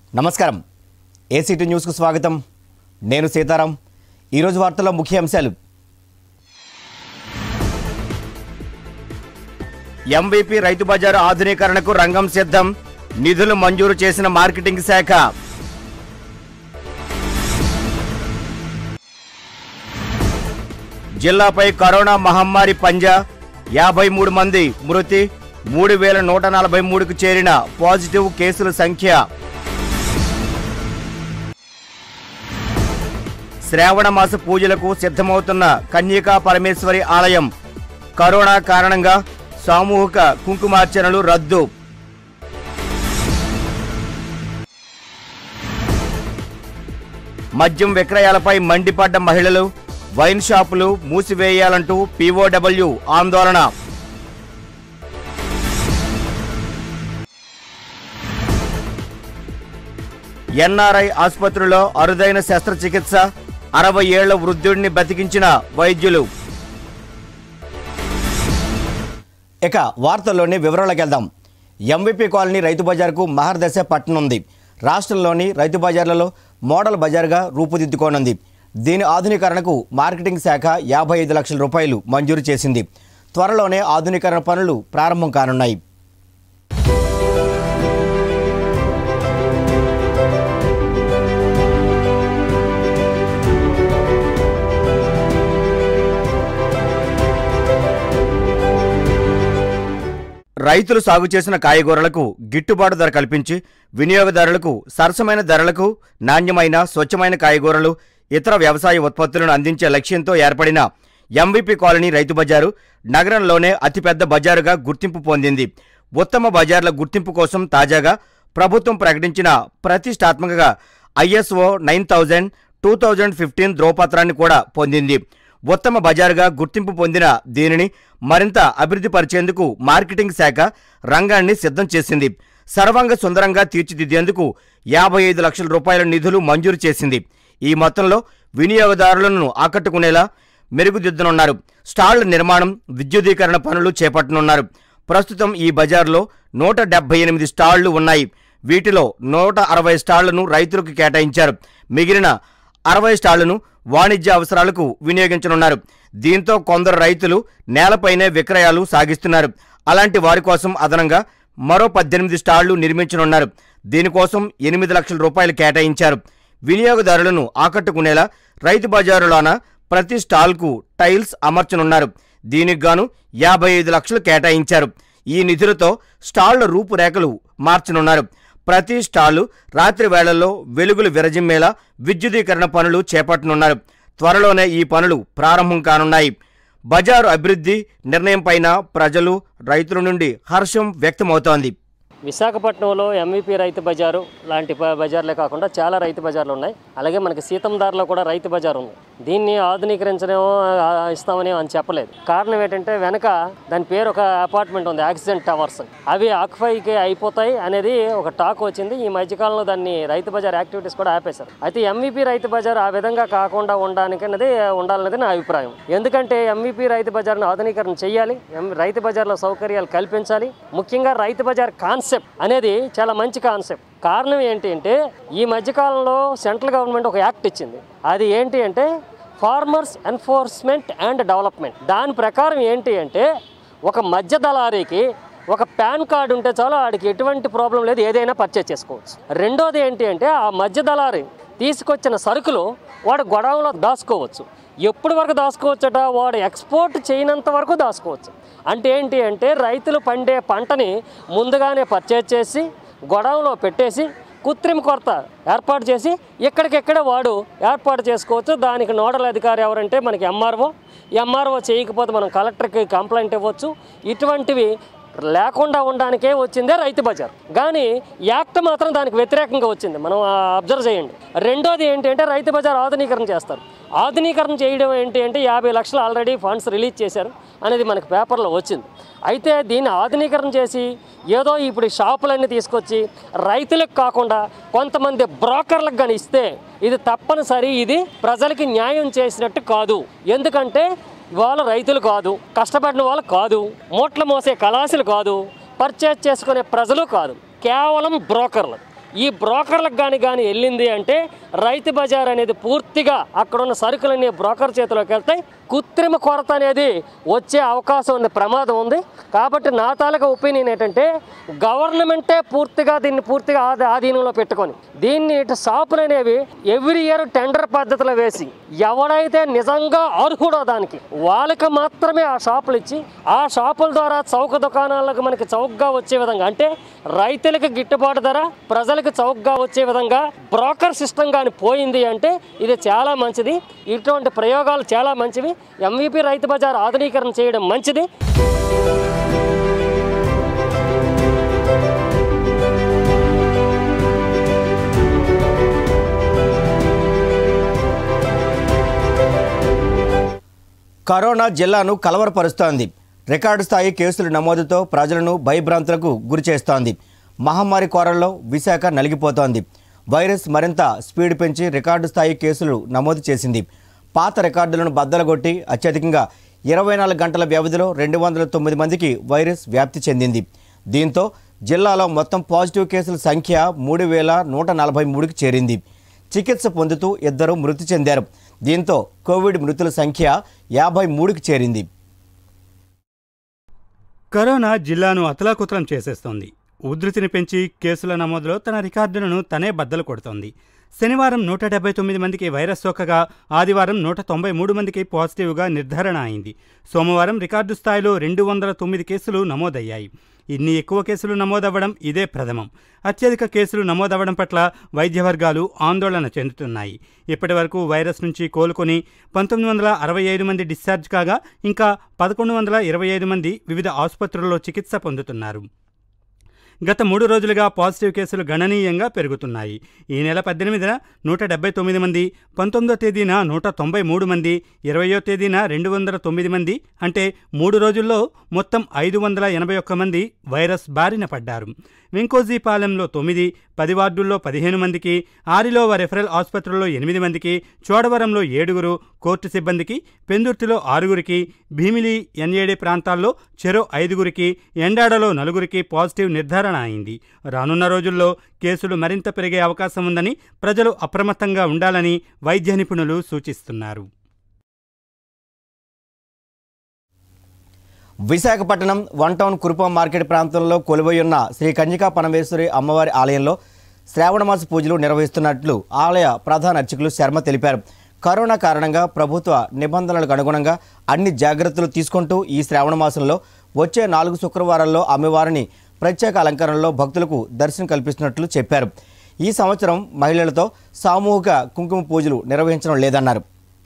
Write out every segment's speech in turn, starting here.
నమస్కారం ఏసీటీ న్యూస్కు స్వాగతం నేను సీతారాం ఈరోజు వార్తల్లో ముఖ్య అంశాలు ఎంవీపీ రైతు బజారు ఆధునీకరణకు రంగం సిద్ధం నిధులు మంజూరు చేసిన మార్కెటింగ్ శాఖ జిల్లాపై కరోనా మహమ్మారి పంజా యాభై మూడు మంది మృతి మూడు వేల నూట నలభై మూడుకు చేరిన పాజిటివ్ కేసుల సంఖ్య శ్రావణ మాస పూజలకు సిద్ధమవుతున్న కన్యకా పరమేశ్వరి ఆలయం కరోనా కారణంగా సామూహిక కుంకుమార్చనలు రద్దు మద్యం విక్రయాలపై మండిపడ్డ మహిళలు వైన్ షాపులు మూసివేయాలంటూ పీఓడబ్ల్యూ ఆందోళన ఎన్ఆర్ఐ ఆసుపత్రిలో అరుదైన శస్త్రచికిత్స అరవై ఏళ్ల వృద్ధుడిని బతికించిన వైద్యులు ఇక వార్తల్లోని వివరాలకు వెళ్దాం ఎంవిపి కాలనీ రైతు బజార్కు మహర్దశ పట్టనుంది రాష్ట్రంలోని రైతు బజార్లలో మోడల్ బజార్గా రూపుదిద్దుకోనుంది దీని ఆధునీకరణకు మార్కెటింగ్ శాఖ యాభై ఐదు లక్షల రూపాయలు మంజూరు చేసింది త్వరలోనే ఆధునీకరణ పనులు ప్రారంభం కానున్నాయి రైతులు సాగు చేసిన కాయగూరలకు గిట్టుబాటు ధర కల్పించి వినియోగదారులకు సరసమైన ధరలకు నాణ్యమైన స్వచ్ఛమైన కాయగూరలు ఇతర వ్యవసాయ ఉత్పత్తులను అందించే లక్ష్యంతో ఏర్పడిన ఎంవిపి కాలనీ రైతు బజారు నగరంలోనే అతిపెద్ద బజారుగా గుర్తింపు పొందింది ఉత్తమ బజార్ల గుర్తింపు కోసం తాజాగా ప్రభుత్వం ప్రకటించిన ప్రతిష్టాత్మక ISO nine thousand two thousand fifteen ధ్రువపత్రాన్ని కూడా పొందింది ఉత్తమ బజారుగా గుర్తింపు పొందిన దీనిని మరింత అభివృద్ధి పరిచేందుకు మార్కెటింగ్ శాఖ రంగాన్ని సిద్ధం చేసింది సర్వాంగ సుందరంగా తీర్చిదిద్దేందుకు యాభై ఐదు లక్షల రూపాయల నిధులు మంజూరు చేసింది ఈ మొత్తంలో వినియోగదారులను ఆకట్టుకునేలా మెరుగుదిద్దనున్నారు స్టాళ్ల నిర్మాణం విద్యుదీకరణ పనులు చేపట్టనున్నారు ప్రస్తుతం ఈ బజార్లో నూట డెబ్బై ఎనిమిది స్టాళ్లు ఉన్నాయి వీటిలో నూట అరవై స్టాళ్లను రైతులకు కేటాయించారు మిగిలిన అరవై స్టాళ్లను వాణిజ్య అవసరాలకు వినియోగించనున్నారు దీంతో కొందరు రైతులు నేలపైనే విక్రయాలు సాగిస్తున్నారు అలాంటి వారి కోసం అదనంగా మరో పద్దెనిమిది స్టాళ్లు నిర్మించనున్నారు దీనికోసం ఎనిమిది లక్షల రూపాయలు కేటాయించారు వినియోగదారులను ఆకట్టుకునేలా రైతు బజారులోన ప్రతి స్టాల్కు టైల్స్ అమర్చనున్నారు దీనికి గాను యాభై ఐదు లక్షలు కేటాయించారు ఈ నిధులతో స్టాళ్ల రూపురేఖలు మార్చనున్నారు ప్రతి స్టాలు రాత్రి వేళల్లో వెలుగులు విరజిమ్మేలా విద్యుదీకరణ పనులు చేపట్టనున్నారు త్వరలోనే ఈ పనులు ప్రారంభం కానున్నాయి బజారు అభివృద్ధి నిర్ణయంపైన ప్రజలు రైతుల నుండి హర్షం వ్యక్తమవుతోంది విశాఖపట్నంలో ఎంవిపి రైతు బజారు లాంటి బ- బజార్లే కాకుండా చాలా రైతు బజార్లు ఉన్నాయి అలాగే మనకి సీతందార్లో కూడా రైతు బజార్ ఉంది దీన్ని ఆధునీకరించడమో ఆ, ఇస్తామని అని చెప్పలేదు కారణం ఏంటంటే వెనక దాని పేరు ఒక అపార్ట్మెంట్ ఉంది ఆక్సిజన్ టవర్స్ అవి ఆక్ఫైకి అయిపోతాయి అనేది ఒక టాక్ వచ్చింది ఈ మధ్యకాలంలో దాన్ని రైతు బజార్ యాక్టివిటీస్ కూడా ఆపేశారు అయితే ఎంవిపి రైతు బజార్ ఆ విధంగా కాకుండా ఉండడానికి అనేది ఉండాలన్నది నా అభిప్రాయం ఎందుకంటే ఎంవిపి రైతు బజార్ను ఆధునీకరణ చేయాలి ఎం- రైతు బజార్లో సౌకర్యాలు కల్పించాలి ముఖ్యంగా రైతు బజార్ కాన్సెప్ట్ అనేది చాలా మంచి కాన్సెప్ట్ కారణం ఏంటి అంటే ఈ మధ్యకాలంలో సెంట్రల్ గవర్నమెంట్ ఒక యాక్ట్ ఇచ్చింది అది ఏంటి అంటే ఫార్మర్స్ ఎన్ఫోర్స్మెంట్ అండ్ డెవలప్మెంట్ దాని ప్రకారం ఏంటి అంటే ఒక మధ్య దళారీకి ఒక పాన్ కార్డు ఉంటే చాలు వాడికి ఎటువంటి ప్రాబ్లం లేదు ఏదైనా పర్చేజ్ చేసుకోవచ్చు రెండోది ఏంటి అంటే ఆ మధ్య దళారి తీసుకొచ్చిన సరుకులు వాడు గొడవలో దాచుకోవచ్చు ఎప్పటి వరకు దాచుకోవచ్చట వాడు ఎక్స్పోర్ట్ చేయనంత వరకు దాచుకోవచ్చు అంటే ఏంటి అంటే రైతులు పండే పంటని ముందుగానే పర్చేజ్ చేసి గొడవలో పెట్టేసి కృత్రిమ కొరత ఏర్పాటు చేసి ఎక్కడికెక్కడే వాడు ఏర్పాటు చేసుకోవచ్చు దానికి నోడల్ అధికారి ఎవరంటే మనకి ఎంఆర్ఓ ఎంఆర్ఓ చేయకపోతే మనం కలెక్టర్కి కంప్లైంట్ ఇవ్వచ్చు ఇటువంటివి లేకుండా ఉండడానికే వచ్చిందే రైతు బజార్ కానీ యాక్ట్ మాత్రం దానికి వ్యతిరేకంగా వచ్చింది మనం అబ్జర్వ్ చేయండి రెండోది ఏంటి అంటే రైతు బజార్ ఆధునీకరణ చేస్తారు ఆధునీకరణ చేయడం ఏంటి అంటే యాభై లక్షలు ఆల్రెడీ ఫండ్స్ రిలీజ్ చేశారు అనేది మనకి పేపర్లో వచ్చింది అయితే దీన్ని ఆధునీకరణ చేసి ఏదో ఇప్పుడు ఈ షాపులన్నీ తీసుకొచ్చి రైతులకు కాకుండా కొంతమంది బ్రోకర్లకు కానీ ఇస్తే ఇది తప్పనిసరి ఇది ప్రజలకి న్యాయం చేసినట్టు కాదు ఎందుకంటే ఇవాళ రైతులు కాదు కష్టపడిన వాళ్ళు కాదు మూట్ల మోసే కళాశలు కాదు పర్చేజ్ చేసుకునే ప్రజలు కాదు కేవలం బ్రోకర్లు ఈ బ్రోకర్లకు కానీ కానీ వెళ్ళింది అంటే రైతు బజార్ అనేది పూర్తిగా అక్కడున్న సరుకులన్నీ బ్రోకర్ చేతిలోకి వెళ్తాయి కృత్రిమ కొరత అనేది వచ్చే అవకాశం ఉంది ప్రమాదం ఉంది కాబట్టి నా తాలూకా ఒపీనియన్ ఏంటంటే గవర్నమెంటే పూర్తిగా దీన్ని పూర్తిగా ఆధ- ఆధీనంలో పెట్టుకొని దీన్ని ఇటు షాపులు అనేవి ఎవ్రీ ఇయర్ టెండర్ పద్ధతిలో వేసి ఎవడైతే నిజంగా అర్హుడో దానికి వాళ్ళకి మాత్రమే ఆ షాపులు ఇచ్చి ఆ షాపుల ద్వారా చౌక దుకాణాలకు మనకి చౌకగా వచ్చే విధంగా అంటే రైతులకు గిట్టుబాటు ధర ప్రజలకు చౌకగా వచ్చే విధంగా బ్రోకర్ సిస్టమ్ కానీ పోయింది అంటే ఇది చాలా మంచిది ఇటువంటి ప్రయోగాలు చాలా మంచివి ఎంవీపీ రైతు బజార్ ఆధునీకరణ చేయడం మంచిది కరోనా జిల్లాను కలవరపరుస్తోంది రికార్డు స్థాయి కేసుల నమోదుతో ప్రజలను భయభ్రాంతులకు గురి చేస్తోంది మహమ్మారి కోరల్లో విశాఖ నలిగిపోతోంది వైరస్ మరింత స్పీడ్ పెంచి రికార్డు స్థాయి కేసులు నమోదు చేసింది పాత రికార్డులను బద్దలగొట్టి అత్యధికంగా ఇరవై నాలుగు గంటల వ్యవధిలో రెండు వందల తొమ్మిది మందికి వైరస్ వ్యాప్తి చెందింది దీంతో జిల్లాలో మొత్తం పాజిటివ్ కేసుల సంఖ్య మూడు వేల నూట నలభై మూడుకి చేరింది చికిత్స పొందుతూ ఇద్దరు మృతి చెందారు దీంతో కోవిడ్ మృతుల సంఖ్య యాభై మూడుకి చేరింది కరోనా జిల్లాను అతలాకుతలం చేసేస్తోంది ఉధృతిని పెంచి కేసుల నమోదులో తన రికార్డులను తనే బద్దలు కొడుతోంది శనివారం నూట డెబ్బై తొమ్మిది మందికి వైరస్ సోకగా ఆదివారం నూట తొంభై మూడు మందికి పాజిటివ్గా నిర్ధారణ అయింది సోమవారం రికార్డు స్థాయిలో రెండు వందల తొమ్మిది కేసులు నమోదయ్యాయి ఇన్ని ఎక్కువ కేసులు నమోదవ్వడం ఇదే ప్రథమం అత్యధిక కేసులు నమోదవ్వడం పట్ల వైద్య వర్గాలు ఆందోళన చెందుతున్నాయి ఇప్పటి వరకు వైరస్ నుంచి కోలుకొని పంతొమ్మిది వందల అరవై ఐదు మంది డిశ్చార్జ్ కాగా ఇంకా పదకొండు వందల ఇరవై ఐదు మంది వివిధ ఆసుపత్రుల్లో చికిత్స పొందుతున్నారు గత మూడు రోజులుగా పాజిటివ్ కేసులు గణనీయంగా పెరుగుతున్నాయి ఈ నెల పద్దెనిమిదిన నూట డెబ్బై తొమ్మిది మంది పంతొమ్మిదో తేదీన నూట తొంభై మూడు మంది ఇరవయో తేదీన రెండు వందల తొమ్మిది మంది అంటే మూడు రోజుల్లో మొత్తం ఐదు వందల ఎనభై ఒక్క మంది వైరస్ బారిన పడ్డారు వెంకోజీపాలెంలో తొమ్మిది పది వార్డుల్లో పదిహేను మందికి ఆరిలోవ రెఫరల్ ఆసుపత్రుల్లో ఎనిమిది మందికి చోడవరంలో ఏడుగురు కోర్టు సిబ్బందికి పెందుర్తిలో ఆరుగురికి భీమిలి ఎన్ఏడి ప్రాంతాల్లో చెరో ఐదుగురికి ఎండాడలో నలుగురికి పాజిటివ్ నిర్ధారణ అయింది రానున్న రోజుల్లో కేసులు మరింత పెరిగే అవకాశం ఉందని ప్రజలు అప్రమత్తంగా ఉండాలని వైద్య నిపుణులు సూచిస్తున్నారు Visakhapatnam one town Kurupam market ప్రాంతంలో కొలువై ఉన్న శ్రీ కన్యకా పరమేశ్వరి అమ్మవారి ఆలయంలో శ్రావణమాస పూజలు నిర్వహిస్తున్నట్లు ఆలయ ప్రధాన అర్చకులు శర్మ తెలిపారు కరోనా కారణంగా ప్రభుత్వ నిబంధనలకు అనుగుణంగా అన్ని జాగ్రత్తలు తీసుకుంటూ ఈ శ్రావణ మాసంలో వచ్చే నాలుగు శుక్రవారాల్లో అమ్మవారిని ప్రత్యేక అలంకరణలో భక్తులకు దర్శనం కల్పిస్తున్నట్లు చెప్పారు ఈ సంవత్సరం మహిళలతో సామూహిక కుంకుమ పూజలు నిర్వహించడం లేదన్నారు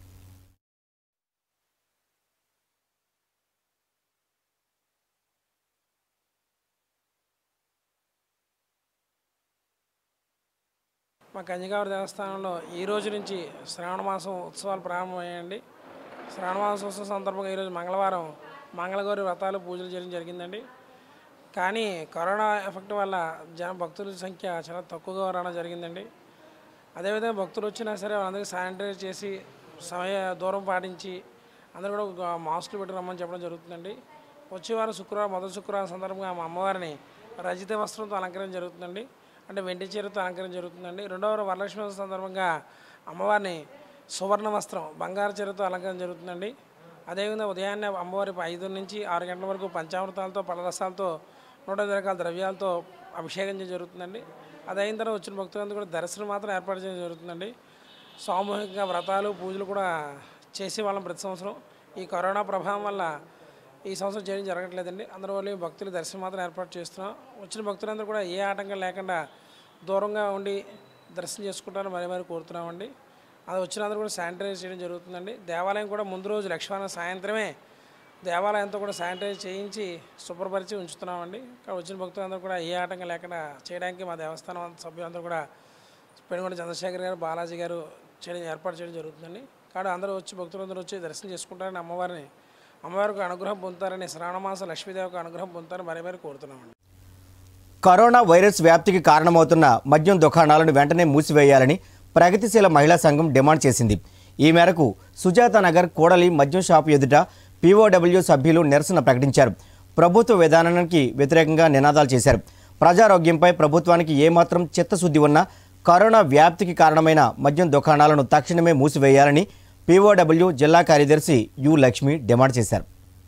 మా కంజిగావరి దేవస్థానంలో ఈ రోజు నుంచి శ్రావణ మాసం ఉత్సవాలు ప్రారంభమయ్యాయండి శ్రావణ మాసోత్సవం సందర్భంగా ఈరోజు మంగళవారం మంగళగౌరి వ్రతాలు పూజలు చేయడం జరిగిందండి కానీ కరోనా ఎఫెక్ట్ వల్ల జన భక్తుల సంఖ్య చాలా తక్కువగా రావడం జరిగిందండి అదేవిధంగా భక్తులు వచ్చినా సరే వాళ్ళందరికీ శానిటైజ్ చేసి సమయ దూరం పాటించి అందరూ కూడా ఒక మాస్కులు పెట్టి రమ్మని చెప్పడం జరుగుతుందండి వచ్చే వారం శుక్రవారం మొదటి శుక్రవారం సందర్భంగా మా అమ్మవారిని రజిత వస్త్రంతో అలంకరణ జరుగుతుందండి అంటే వెండి చీరతో అలంకరణ జరుగుతుందండి రెండవ వారం వరలక్ష్మి వ్రతం సందర్భంగా అమ్మవారిని సువర్ణ వస్త్రం బంగారు చీరతో అలంకరణ జరుగుతుందండి అదేవిధంగా ఉదయాన్నే అమ్మవారి ఐదు నుంచి ఆరు గంటల వరకు పంచామృతాలతో పలరసాలతో నూట ఎనిమిది రకాల ద్రవ్యాలతో అభిషేకం చేయడం జరుగుతుందండి అది అయిన తర్వాత వచ్చిన భక్తులందరూ కూడా దర్శనం మాత్రం ఏర్పాటు చేయడం జరుగుతుందండి సామూహికంగా వ్రతాలు పూజలు కూడా చేసే వాళ్ళం ప్రతి సంవత్సరం ఈ కరోనా ప్రభావం వల్ల ఈ సంవత్సరం చేయడం జరగట్లేదండి అందరూ వాళ్ళు భక్తులు దర్శనం మాత్రం ఏర్పాటు చేస్తున్నాం వచ్చిన భక్తులందరూ కూడా ఏ ఆటంకం లేకుండా దూరంగా ఉండి దర్శనం చేసుకుంటారని మరీ మరీ కోరుతున్నామండి అది వచ్చినందరూ కూడా శానిటైజ్ చేయడం జరుగుతుందండి దేవాలయం కూడా ముందు రోజు లక్ష్మణ సాయంత్రమే దేవాలయంతో కూడా శానిటైజ్ చేయించి శుభ్రపరిచి ఉంచుతున్నామండి ఇక్కడ వచ్చిన భక్తులందరూ కూడా ఏ ఆటంకం లేకుండా చేయడానికి మా దేవస్థానం సభ్యులందరూ కూడా పెనుగొండ చంద్రశేఖర్ గారు బాలాజీ గారు చేయడం ఏర్పాటు చేయడం జరుగుతుందండి కాబట్టి అందరూ వచ్చి భక్తులందరూ వచ్చి దర్శనం చేసుకుంటారని అమ్మవారిని అమ్మవారికి అనుగ్రహం పొందుతారని శ్రావణమాస లక్ష్మీదేవికి అనుగ్రహం పొందుతారని మరీ మరీ కోరుతున్నామండి కరోనా వైరస్ వ్యాప్తికి కారణమవుతున్న మద్యం దుకాణాలను వెంటనే మూసివేయాలని ప్రగతిశీల మహిళా సంఘం డిమాండ్ చేసింది ఈ మేరకు సుజాత నగర్ కూడలి మద్యం షాపు ఎదుట పీఓడబ్ల్యూ సభ్యులు నిరసన ప్రకటించారు ప్రభుత్వ విధానానికి వ్యతిరేకంగా నినాదాలు చేశారు ప్రజారోగ్యంపై ప్రభుత్వానికి ఏమాత్రం చిత్తశుద్ధి ఉన్నా కరోనా వ్యాప్తికి కారణమైన మద్యం దుకాణాలను తక్షణమే మూసివేయాలని పీఓడబ్ల్యూ జిల్లా కార్యదర్శి యు లక్ష్మి డిమాండ్ చేశారు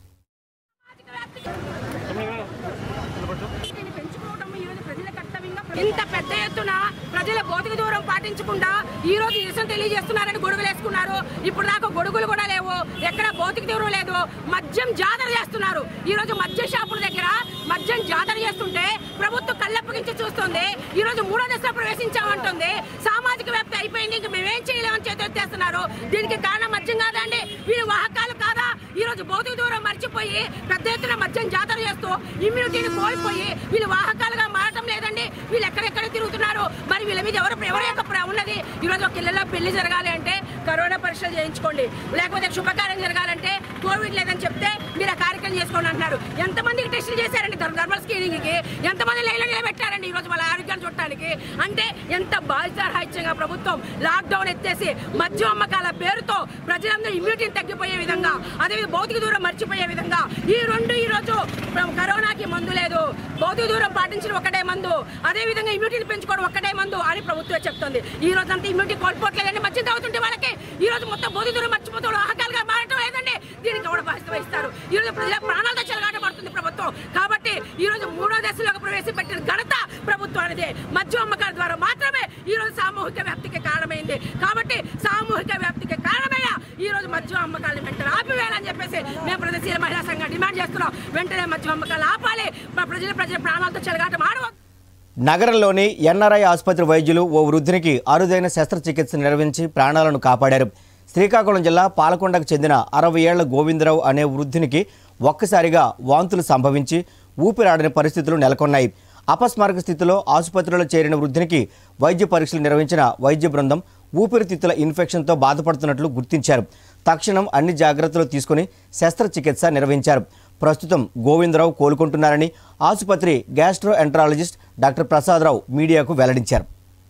దీన్ని పెంచుకోవడం ఈ రోజు ప్రజల కర్తవ్యంగా ఇంత పెద్ద ఎత్తున ప్రజల భౌతిక దూరం పాటించకుండా ఈ రోజు నిరసన తెలియజేస్తున్నారని గొడుగులు వేసుకున్నారు ఇప్పుడు దాకా గొడుగులు కూడా లేవు ఎక్కడ భౌతిక దూరం లేదు మద్యం జాతర చేస్తున్నారు ఈ రోజు మద్యం షాపుల దగ్గర మద్యం జాతర చేస్తుంటే ప్రభుత్వం కళ్ళప్పగించి చూస్తుంది ఈ రోజు మూడో దశలో ప్రవేశించామంటుంది సామాజిక వ్యాప్తి అయిపోయింది ఇంక మేమేం చేయలేమని చేతున్నారు దీనికి కారణం మద్యం కాదండి వీళ్ళు వాహకాలు కాదా ఈ రోజు భౌతిక దూరం మర్చిపోయి పెద్ద ఎత్తున మద్యం జాతర చేస్తూ ఇమ్యూనిటీని కోల్పోయి వీళ్ళు వాహకాలుగా మారటం లేదండి వీళ్ళు ఎక్కడెక్కడ తిరుగుతున్నారు మరి వీళ్ళ మీద ఎవరు ఎవరి యొక్క ప్ర- ఉన్నది ఈ రోజు ఒక ఇళ్లలో పెళ్లి జరగాలి అంటే కరోనా పరీక్షలు చేయించుకోండి లేకపోతే శుభకార్యం జరగాలంటే కోవిడ్ లేదని చెప్తే మీరు ఆ కార్యక్రమం చేసుకోండి అంటున్నారు ఎంతమందికి టెస్టులు చేశారండి థర్మల్ స్క్రీనింగ్ కి ఎంతమంది లైన్లో నిలబెట్టారండి ఈ రోజు వాళ్ళ ఆరోగ్యాన్ని చూడటానికి అంటే ఎంత బాధ్యతారాహిత్యంగా ప్రభుత్వం లాక్డౌన్ ఎత్తేసి మద్యం అమ్మకాల పేరుతో ప్రజలందరూ ఇమ్యూనిటీ తగ్గిపోయే విధంగా అదేవిధంగా భౌతిక దూరం మర్చిపోయే విధంగా ఈ రెండు ఈ రోజు కరోనాకి మందు లేదు భౌతిక దూరం పాటించడం ఒకటే మందు అదే విధంగా ఇమ్యూనిటీని పెంచుకోవడం ఒక్కటే మందు అని ప్రభుత్వం చెప్తుంది ఈ రోజు అంతా ఇమ్యూనిటీ కోల్పోవట్లేదండి మద్యం తాగుతుంటే వాళ్ళకి ఈ రోజు మొత్తం భౌతిక దూరం మర్చిపోతూ ఆహకాలుగా మారటం లేదండి దీనికి కూడా బాధ్యత వహిస్తారు ఈ రోజు ప్రజల ప్రాణాలతో చెలగాటపడుతుంది ప్రభుత్వం కాబట్టి ఈ రోజు మూడో దశలోకి ప్రవేశపెట్టిన ఘనత ప్రభుత్వానిదే మద్యం అమ్మకాల ద్వారా మాత్రమే ఈ రోజు సామూహిక వ్యాప్తికి కారణమైంది కాబట్టి సామూహిక వ్యాప్తికి కారణమైన ఈ రోజు మద్యం అమ్మకాలను వెంటనే ఆపివేయాలని చెప్పేసి మేము ప్రగతిశీల మహిళా సంఘం డిమాండ్ చేస్తున్నాం వెంటనే మద్యం అమ్మకాలు ఆపాలి మా ప్రజల ప్రజల ప్రాణాలతో చెలగాటం ఆడవద్దు నగరంలోని ఎన్ఆర్ఐ ఆసుపత్రి వైద్యులు ఓ వృద్ధునికి అరుదైన శస్త్రచికిత్స నిర్వహించి ప్రాణాలను కాపాడారు శ్రీకాకుళం జిల్లా పాలకొండకు చెందిన అరవై ఏళ్ల గోవిందరావు అనే వృద్ధునికి ఒక్కసారిగా వాంతులు సంభవించి ఊపిరాడని పరిస్థితులు నెలకొన్నాయి అపస్మారక స్థితిలో ఆసుపత్రిలో చేరిన వృద్ధునికి వైద్య పరీక్షలు నిర్వహించిన వైద్య బృందం ఊపిరితిత్తుల ఇన్ఫెక్షన్తో బాధపడుతున్నట్లు గుర్తించారు తక్షణం అన్ని జాగ్రత్తలు తీసుకుని శస్త్రచికిత్స నిర్వహించారు ప్రస్తుతం గోవిందరావు కోలుకుంటున్నారని ఆసుపత్రి గ్యాస్ట్రో ఎంట్రాలజిస్ట్ డాక్టర్ ప్రసాదరావు మీడియాకు వెల్లడించారు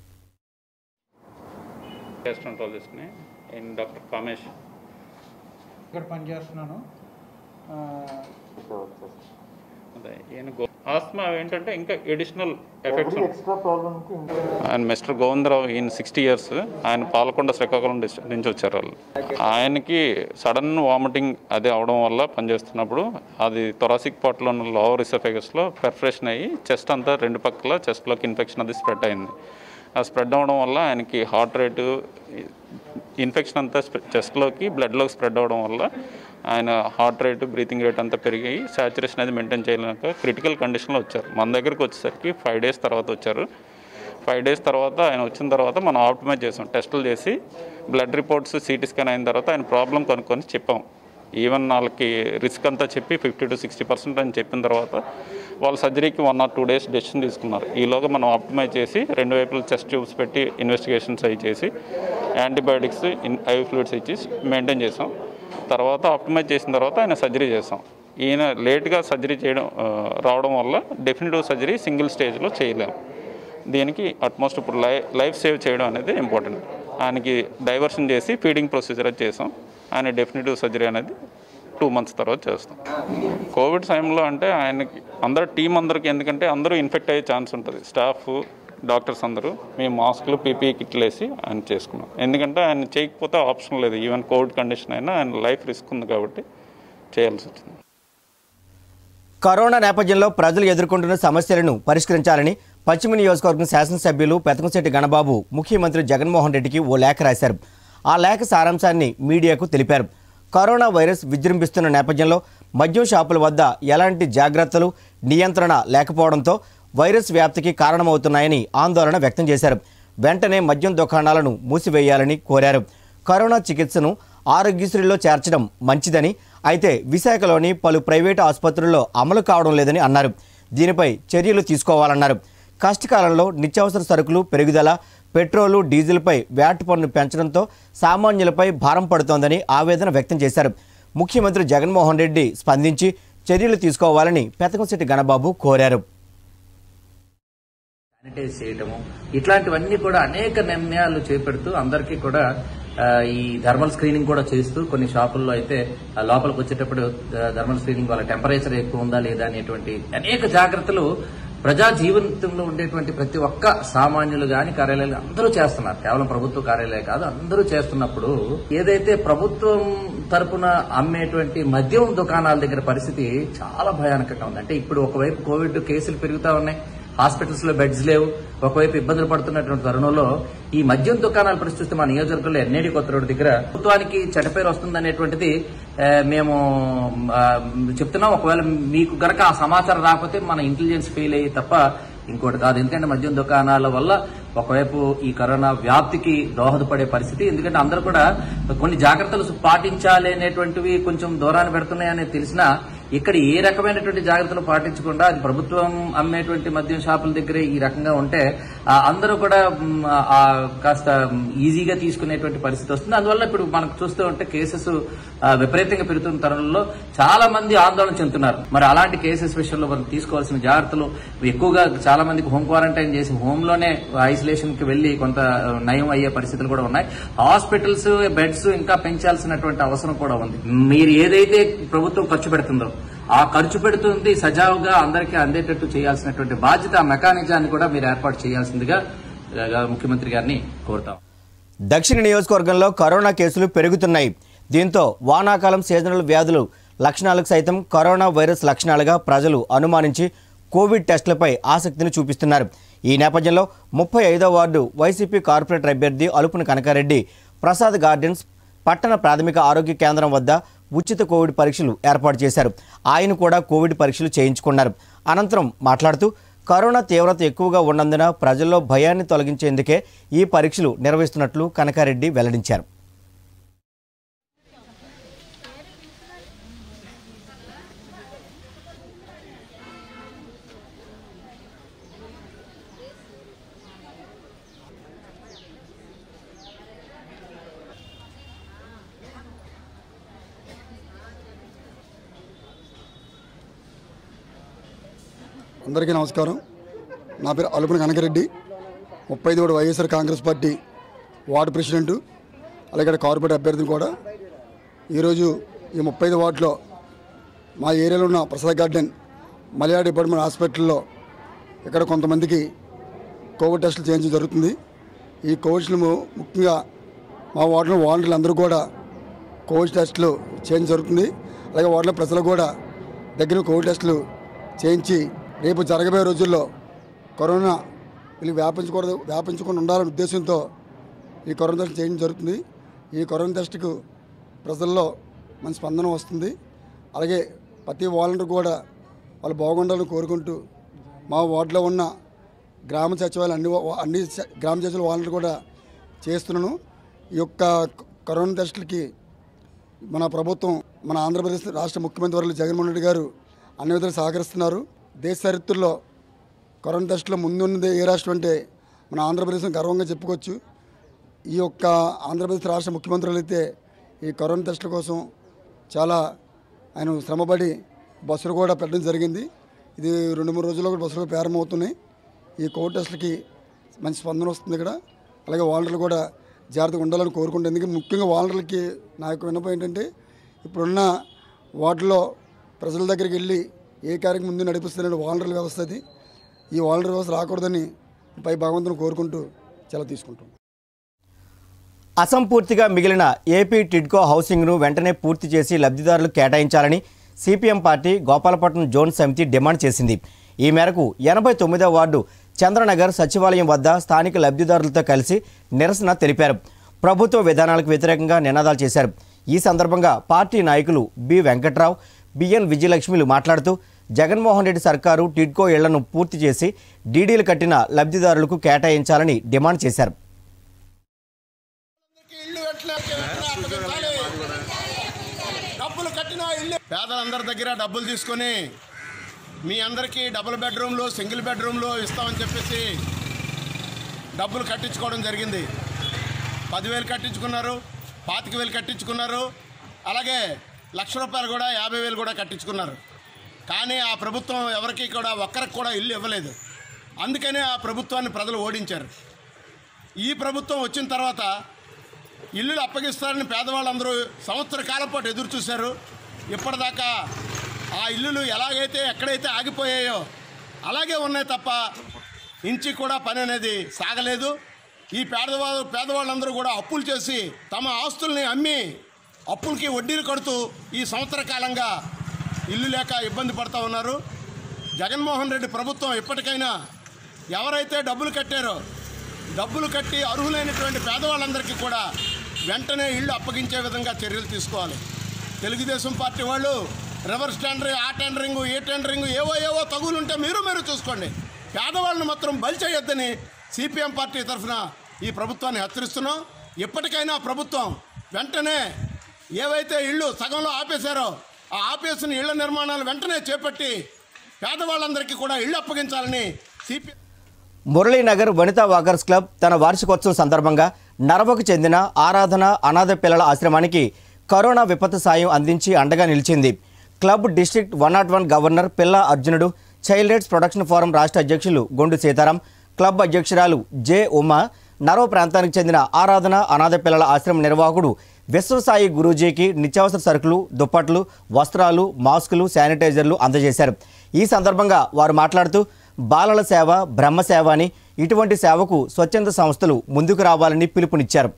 గ్యాస్ట్రాంటాలజిస్ట్ని నేను డాక్టర్ కామేష్ ఇక్కడ పనిచేస్తున్నాను ఆ, అదే ఈయన గో ఆస్మా ఏంటంటే ఇంకా ఎడిషనల్ ఎఫెక్ట్స్ ఆయన మిస్టర్ గోవిందరావు ఈయన సిక్స్టీ ఇయర్స్ ఆయన పాలకొండ శ్రీకాకుళం డిస్ట్రిక్ట్ నుంచి వచ్చారు వాళ్ళు ఆయనకి సడన్ వామిటింగ్ అది అవడం వల్ల పనిచేస్తున్నప్పుడు అది థొరాసిక్ పార్ట్లో ఉన్న లోవర్ ఇసోఫెగస్లో పెర్ఫరేషన్ అయ్యి చెస్ట్ అంతా రెండు పక్కల చెస్ట్లోకి ఇన్ఫెక్షన్ అది స్ప్రెడ్ అయింది ఆ స్ప్రెడ్ అవ్వడం వల్ల ఆయనకి హార్ట్ రేటు ఇన్ఫెక్షన్ అంతా చెస్ట్లోకి బ్లడ్లోకి స్ప్రెడ్ అవ్వడం వల్ల ఆయన హార్ట్ రేటు బ్రీతింగ్ రేట్ అంతా పెరిగి సాచురేషన్ అది మెయింటైన్ చేయలేక క్రిటికల్ కండిషన్లో వచ్చారు మన దగ్గరికి వచ్చేసరికి ఫైవ్ డేస్ తర్వాత వచ్చారు ఫైవ్ డేస్ తర్వాత ఆయన వచ్చిన తర్వాత మనం ఆప్టిమైజ్ చేసాం టెస్టులు చేసి బ్లడ్ రిపోర్ట్స్ సిటీ స్కాన్ అయిన తర్వాత ఆయన ప్రాబ్లం కనుక్కొని చెప్పాం ఈవెన్ వాళ్ళకి రిస్క్ అంతా చెప్పి ఫిఫ్టీ టు సిక్స్టీ పర్సెంట్ అని చెప్పిన తర్వాత వాళ్ళు సర్జరీకి one or two days decision తీసుకున్నారు ఈలోగా మనం ఆప్టిమైజ్ చేసి రెండు వైపులు చెస్ట్ ట్యూబ్స్ పెట్టి ఇన్వెస్టిగేషన్స్ అవి చేసి యాంటీబయాటిక్స్ ఇన్ ఐ ఫ్లూయిడ్స్ ఇచ్చి మెయింటైన్ చేసాం తర్వాత ఆప్టిమైజ్ చేసిన తర్వాత ఆయన సర్జరీ చేసాం ఈయన లేట్గా సర్జరీ చేయడం ఆ, రావడం వల్ల డెఫినెటివ్ సర్జరీ సింగిల్ స్టేజ్లో చేయలేం దీనికి అట్మోస్ట్ ఇప్పుడు లై లైఫ్ సేవ్ చేయడం అనేది ఇంపార్టెంట్ ఆయనకి డైవర్షన్ చేసి ఫీడింగ్ ప్రొసీజర్ అది చేసాం ఆయన డెఫినెటివ్ సర్జరీ అనేది టూ మంత్స్ తర్వాత చేస్తాం కోవిడ్ టైంలో అంటే ఆయనకి అందరూ టీం అందరికి ఎందుకంటే అందరూ ఇన్ఫెక్ట్ అయ్యే ఛాన్స్ ఉంటుంది స్టాఫ్ డాక్టర్స్ అందరూ మేము మాస్కులు పీపీ కిట్లు వేసి ఆయన చేసుకున్నాం ఎందుకంటే ఆయన చేయకపోతే ఆప్షన్ లేదు ఈవెన్ కోవిడ్ కండిషన్ అయినా ఆయన లైఫ్ రిస్క్ ఉంది కాబట్టి చేయాల్సి వచ్చింది కరోనా నేపథ్యంలో ప్రజలు ఎదుర్కొంటున్న సమస్యలను పరిష్కరించాలని పశ్చిమ నియోజకవర్గం శాసనసభ్యులు పెతకంశెట్టి గణబాబు ముఖ్యమంత్రి జగన్మోహన్ రెడ్డికి ఓ లేఖ రాశారు ఆ లేఖ సారాంశాన్ని మీడియాకు తెలిపారు కరోనా వైరస్ విజృంభిస్తున్న నేపథ్యంలో మద్యం షాపుల వద్ద ఎలాంటి జాగ్రత్తలు నియంత్రణ లేకపోవడంతో వైరస్ వ్యాప్తికి కారణమవుతున్నాయని ఆందోళన వ్యక్తం చేశారు వెంటనే మద్యం దుకాణాలను మూసివేయాలని కోరారు కరోనా చికిత్సను ఆరోగ్యశ్రీలో చేర్చడం మంచిదని అయితే విశాఖలోని పలు ప్రైవేటు ఆసుపత్రుల్లో అమలు కావడం లేదని అన్నారు దీనిపై చర్యలు తీసుకోవాలన్నారు కష్టకాలంలో నిత్యావసర సరుకులు పెరుగుదల పెట్రోలు డీజిల్పై వ్యాట్ పన్ను పెంచడంతో సామాన్యులపై భారం పడుతోందని ఆవేదన వ్యక్తం చేశారు ముఖ్యమంత్రి జగన్మోహన్ రెడ్డి స్పందించి చర్యలు తీసుకోవాలని పెతకంశెట్టి గణబాబు కోరారు శానిటైజ్ చేయటము ఇట్లాంటివన్నీ కూడా అనేక నిర్ణయాలు చేపడుతూ అందరికీ కూడా ఆ, ఈ థర్మల్ స్క్రీనింగ్ కూడా చేస్తూ కొన్ని షాపుల్లో అయితే ఆ, లోపలికి వచ్చేటప్పుడు థర్మల్ స్క్రీనింగ్ వాళ్ళ టెంపరేచర్ ఎక్కువ ఉందా లేదా అనేటువంటి అనేక జాగ్రత్తలు ప్రజా జీవితంలో ఉండేటువంటి ప్రతి ఒక్క సామాన్యులు గాని కార్యాలయాలు అందరూ చేస్తున్నారు కేవలం ప్రభుత్వ కార్యాలయాలు కాదు అందరూ చేస్తున్నప్పుడు ఏదైతే ప్రభుత్వం తరపున అమ్మేటువంటి మద్యం దుకాణాల దగ్గర పరిస్థితి చాలా భయానకంగా ఉంది అంటే ఇప్పుడు ఒకవైపు కోవిడ్ కేసులు పెరుగుతా ఉన్నాయి హాస్పిటల్స్ లో బెడ్స్ లేవు ఒకవైపు ఇబ్బందులు పడుతున్నటువంటి తరుణంలో ఈ మద్యం దుకాణాల పరిస్థితి మా నియోజకవర్గంలో ఎన్నేడి కొత్త రోడ్డు దగ్గర ప్రభుత్వానికి చెడ్డపేరు వస్తుందనేటువంటిది ఆ, మేము ఆ, చెప్తున్నాం ఒకవేళ మీకు గనక ఆ సమాచారం రాకపోతే మన ఇంటెలిజెన్స్ ఫెయిల్ అయ్యి తప్ప ఇంకోటి కాదు ఎందుకంటే మద్యం దుకాణాల వల్ల ఒకవైపు ఈ కరోనా వ్యాప్తికి దోహదపడే పరిస్థితి ఎందుకంటే అందరూ కూడా కొన్ని జాగ్రత్తలు పాటించాలి అనేటువంటివి కొంచెం దూరాన్ని పెడుతున్నాయని తెలిసినా ఇక్కడ ఏ రకమైనటువంటి జాగ్రత్తలు పాటించకుండా అది ప్రభుత్వం అమ్మేటువంటి మద్యం షాపుల దగ్గరే ఈ రకంగా ఉంటే ఆ, అందరూ కూడా మ్, ఆ, కాస్త ఈజీగా తీసుకునేటువంటి పరిస్థితి వస్తుంది అందువల్ల ఇప్పుడు మనకు చూస్తూ ఉంటే కేసెస్ ఆ, విపరీతంగా పెరుగుతున్న తరుణంలో చాలా మంది ఆందోళన చెందుతున్నారు మరి అలాంటి కేసెస్ విషయంలో మనం తీసుకోవాల్సిన జాగ్రత్తలు ఎక్కువగా చాలా మందికి హోమ్ క్వారంటైన్ చేసి హోమ్ లోనే ఐసోలేషన్ కి వెళ్లి కొంత నయం అయ్యే పరిస్థితులు కూడా ఉన్నాయి హాస్పిటల్స్ బెడ్స్ ఇంకా పెంచాల్సినటువంటి అవసరం కూడా ఉంది మీరు ఏదైతే ప్రభుత్వం ఖర్చు పెడుతుందో ఆ ఖర్చు పెడుతుంది సజావుగా అందరికీ అందేటట్టు చేయాల్సినటువంటి బాధ్యత ఆ మెకానిజాన్ని కూడా మీరు ఏర్పాటు చేయాల్సిందిగా ఆ, ముఖ్యమంత్రి గారిని కోరుతాం దక్షిణ నియోజకవర్గంలో కరోనా కేసులు పెరుగుతున్నాయి దీంతో వానాకాలం సీజనల్ వ్యాధులు లక్షణాలకు సైతం కరోనా వైరస్ లక్షణాలుగా ప్రజలు అనుమానించి కోవిడ్ టెస్టులపై ఆసక్తిని చూపిస్తున్నారు ఈ నేపథ్యంలో ముప్పై ఐదో వార్డు వైసీపీ కార్పొరేటర్ అభ్యర్థి అలుపున కనకారెడ్డి ప్రసాద్ గార్డెన్స్ పట్టణ ప్రాథమిక ఆరోగ్య కేంద్రం వద్ద ఉచిత కోవిడ్ పరీక్షలు ఏర్పాటు చేశారు ఆయన కూడా కోవిడ్ పరీక్షలు చేయించుకున్నారు అనంతరం మాట్లాడుతూ కరోనా తీవ్రత ఎక్కువగా ఉన్నందున ప్రజల్లో భయాన్ని తొలగించేందుకే ఈ పరీక్షలు నిర్వహిస్తున్నట్లు కనకారెడ్డి వెల్లడించారు అందరికీ నమస్కారం నా పేరు అలుపున కనకరెడ్డి ముప్పై ఐదు YSR Congress party ward president అలాగే కార్పొరేట్ అభ్యర్థిని కూడా ఈరోజు ఈ ముప్పై ఐదు వార్డులో మా ఏరియాలో ఉన్న ప్రసాద్ గార్డెన్ మలయా డిపార్ట్మెంట్ హాస్పిటల్లో ఇక్కడ కొంతమందికి కోవిడ్ టెస్టులు చేయించడం జరుగుతుంది ఈ కోవిడ్లు ముఖ్యంగా మా వార్డులో వాలంటీర్లు అందరూ కూడా కోవిడ్ టెస్టులు చేయించడం జరుగుతుంది అలాగే వార్డులో ప్రజలు కూడా దగ్గర కోవిడ్ టెస్టులు చేయించి రేపు జరగబోయే రోజుల్లో కరోనా వీళ్ళు వ్యాపించకూడదు వ్యాపించకుండా ఉండాలనే ఉద్దేశంతో ఈ కరోనా టెస్ట్ చేయడం జరుగుతుంది ఈ కరోనా టెస్ట్కు ప్రజల్లో మంచి స్పందన వస్తుంది అలాగే ప్రతి వాలంటీర్ కూడా వాళ్ళు బాగుండాలని కోరుకుంటూ మా వార్డులో ఉన్న గ్రామ సచివాలయం అన్ని వా- అన్ని స- గ్రామ సచివాలయ వాలంటీర్ కూడా చేస్తున్నాను ఈ యొక్క కరోనా టెస్టులకి మన ప్రభుత్వం మన ఆంధ్రప్రదేశ్ రాష్ట్ర ముఖ్యమంత్రి వర్యులు జగన్మోహన్ రెడ్డి గారు అన్ని విధాలు సహకరిస్తున్నారు దేశ చరిత్రలో కరోనా టెస్టులో ముందున్నది ఏ రాష్ట్రం అంటే మన ఆంధ్రప్రదేశ్ గర్వంగా చెప్పుకోవచ్చు ఈ యొక్క ఆంధ్రప్రదేశ్ రాష్ట్ర ముఖ్యమంత్రులు అయితే ఈ కరోనా టెస్టుల కోసం చాలా ఆయన శ్రమపడి బస్సులు కూడా పెట్టడం జరిగింది ఇది రెండు మూడు రోజుల్లో కూడా బస్సులు ప్రారంభమవుతున్నాయి ఈ కోవిడ్ టెస్టులకి మంచి స్పందన వస్తుంది ఇక్కడ అలాగే వాలంటీర్లు కూడా జాగ్రత్తగా ఉండాలని కోరుకుంటే ఎందుకంటే ముఖ్యంగా వాలంటీర్లకి నా యొక్క విన్నపం ఏంటంటే ఇప్పుడున్న వాటిలో ప్రజల దగ్గరికి వెళ్ళి ఏ కార్యక్రమం ముందు నడిపిస్తున్న వాలంటీర్ల వ్యవస్థ అది ఈ వాలంటీర్ వ్యవస్థ రాకూడదని పై భగవంతుని కోరుకుంటూ చాలా తీసుకుంటాం అసంపూర్తిగా మిగిలిన ఏపీ టిడ్కో హౌసింగ్ను వెంటనే పూర్తి చేసి లబ్ధిదారులు కేటాయించాలని సిపిఎం పార్టీ గోపాలపట్నం జోన్ సమితి డిమాండ్ చేసింది ఈ మేరకు ఎనభై తొమ్మిదో వార్డు చంద్రనగర్ సచివాలయం వద్ద స్థానిక లబ్ధిదారులతో కలిసి నిరసన తెలిపారు ప్రభుత్వ విధానాలకు వ్యతిరేకంగా నినాదాలు చేశారు ఈ సందర్భంగా పార్టీ నాయకులు బి వెంకట్రావు బిఎన్ విజయలక్ష్మిలు మాట్లాడుతూ జగన్మోహన్ రెడ్డి సర్కారు టిడ్కో ఇళ్లను పూర్తి చేసి డీడీలు కట్టిన లబ్ధిదారులకు కేటాయించాలని డిమాండ్ చేశారు డబ్బులు కట్టిన ఇల్లు పేదలందరి దగ్గర డబ్బులు తీసుకొని మీ అందరికీ డబుల్ బెడ్రూమ్లు సింగిల్ బెడ్రూమ్లు ఇస్తామని చెప్పేసి డబ్బులు కట్టించుకోవడం జరిగింది పదివేలు కట్టించుకున్నారు పాతిక వేలు కట్టించుకున్నారు అలాగే లక్ష రూపాయలు కూడా యాభై వేలు కూడా కట్టించుకున్నారు కానీ ఆ ప్రభుత్వం ఎవరికి కూడా ఒక్కరికి కూడా ఇల్లు ఇవ్వలేదు అందుకనే ఆ ప్రభుత్వాన్ని ప్రజలు ఓడించారు ఈ ప్రభుత్వం వచ్చిన తర్వాత ఇల్లులు అప్పగిస్తారని పేదవాళ్ళందరూ సంవత్సర కాలం పాటు ఎదురు చూశారు ఇప్పటిదాకా ఆ ఇల్లులు ఎలాగైతే ఎక్కడైతే ఆగిపోయాయో అలాగే ఉన్నాయి తప్ప ఇంచి కూడా పని అనేది సాగలేదు ఈ పేదవాళ్ళు పేదవాళ్ళందరూ కూడా అప్పులు చేసి తమ ఆస్తుల్ని అమ్మి అప్పులకి వడ్డీలు కడుతూ ఈ సంవత్సర కాలంగా ఇల్లు లేక ఇబ్బంది పడుతూ ఉన్నారు జగన్మోహన్ రెడ్డి ప్రభుత్వం ఇప్పటికైనా ఎవరైతే డబ్బులు కట్టారో డబ్బులు కట్టి అర్హులైనటువంటి పేదవాళ్ళందరికీ కూడా వెంటనే ఇళ్ళు అప్పగించే విధంగా చర్యలు తీసుకోవాలి తెలుగుదేశం పార్టీ వాళ్ళు రివర్స్ టెండరింగ్ ఆ టెండరింగ్ ఏ టెండరింగ్ ఏవో ఏవో తగులుంటే మీరు మీరు చూసుకోండి పేదవాళ్ళని మాత్రం బలి చేయొద్దని సిపిఎం పార్టీ తరఫున ఈ ప్రభుత్వాన్ని హెచ్చరిస్తున్నాం ఇప్పటికైనా ప్రభుత్వం వెంటనే ఏవైతే ఇళ్ళు సగంలో ఆపేశారో ఆ ఆపేసిన ఇళ్ల నిర్మాణాలు వెంటనే చేపట్టి పేదవాళ్ళందరికీ కూడా ఇళ్ళు అప్పగించాలని CPM Muralinagar Vanitha walkers club తన వార్షికోత్సవం సందర్భంగా నరవకు చెందిన ఆరాధన అనాథ పిల్లల ఆశ్రమానికి కరోనా విపత్తు సాయం అందించి అండగా నిలిచింది club district one nought one governor Pilla Arjunudu child rights protection forum రాష్ట్ర అధ్యక్షులు గొండు సీతారాం క్లబ్ అధ్యక్షురాలు జె ఉమా నరవ ప్రాంతానికి చెందిన ఆరాధన అనాథ పిల్లల ఆశ్రమం నిర్వాహకుడు విశ్వసాయి గురూజీకి నిత్యావసర సరుకులు దుప్పట్లు వస్త్రాలు మాస్కులు శానిటైజర్లు అందజేశారు ఈ సందర్భంగా వారు మాట్లాడుతూ బాలల సేవ బ్రహ్మ సేవ అని ఇటువంటి సేవకు స్వచ్ఛంద సంస్థలు ముందుకు రావాలని పిలుపునిచ్చారు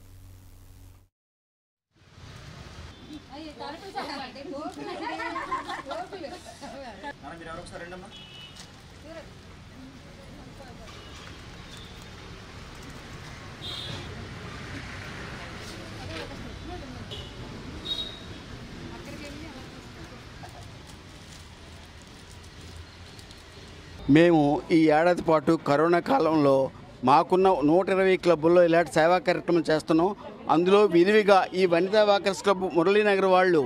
మేము ఈ ఏడాది పాటు కరోనా కాలంలో మాకున్న నూట ఇరవై క్లబ్బుల్లో ఇలాంటి సేవా కార్యక్రమం చేస్తున్నాం అందులో విరివిగా ఈ వనితా వాకర్స్ క్లబ్ మురళీనగర్ వాళ్ళు